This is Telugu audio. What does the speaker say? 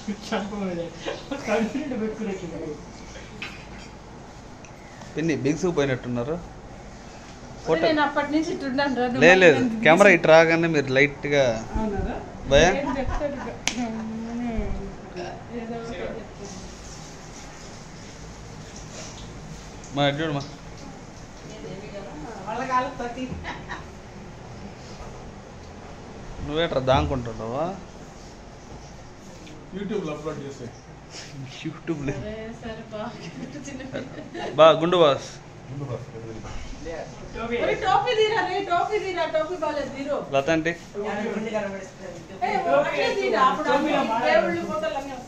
పిన్ని బిగుసుకుపోయినట్టున్నారు ఫోటో నేను అప్పటి నుంచి ఇట్టున్నాను రా, నువ్వు లేదు లేదు నన్ను కెమెరా ఇటు రాగానే మీరు లైట్గా అవునారా? భయ ఏం చెప్తాడు ఇక. గమ్మునే ఏదో ఒకటి చెప్తాడు. మా ఇటు చూడు మా వాళ్ళ కాళ్ళ తోటి. నువ్వేట్రా దాంకుంటున్నావా యూట్యూబ్లో అప్లోడ్ చేసే యూట్యూబ్లో సరే, సరే, బా. చిన్న బా గుండు బాస్ ముందు ఫస్ట్ ఒరే, టోపీ తీరా రే టోపీ తీరా టోపీ బాగాలేదు తీరు లత అంటే ఏ, అట్లే తీరా అప్పుడు అన్ని దేవుళ్ళు ఫోటోలు అన్నీ